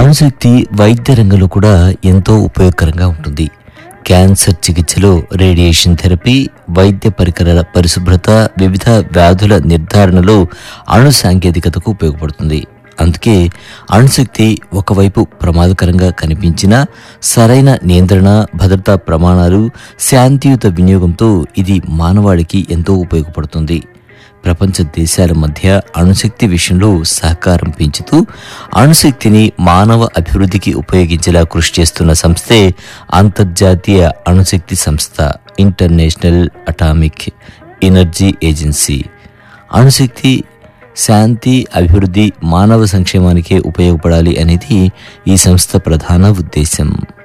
అణుశక్తి వైద్య రంగంలో కూడా ఎంతో ఉపయోగకరంగా ఉంటుంది క్యాన్సర్ చికిత్సలో రేడియేషన్ థెరపీ వైద్య పరికరాల పరిశుభ్రత వివిధ వ్యాధుల నిర్ధారణలో అణు సాంకేతికతకు ఉపయోగపడుతుంది అందుకే అణుశక్తి ఒకవైపు ప్రమాదకరంగా కనిపించినా సరైన నియంత్రణ భద్రతా ప్రమాణాలు శాంతియుత వినియోగంతో ఇది మానవాళికి ఎంతో ఉపయోగపడుతుంది ప్రపంచ దేశాల మధ్య అణుశక్తి విషయంలో సహకారం పెంచుతూ అణుశక్తిని మానవ అభివృద్ధికి ఉపయోగించేలా కృషి చేస్తున్న సంస్థే అంతర్జాతీయ అణుశక్తి సంస్థ ఇంటర్నేషనల్ అటామిక్ ఎనర్జీ ఏజెన్సీ అణుశక్తి శాంతి అభివృద్ధి మానవ సంక్షేమానికే ఉపయోగపడాలి అనేది ఈ సంస్థ ప్రధాన ఉద్దేశం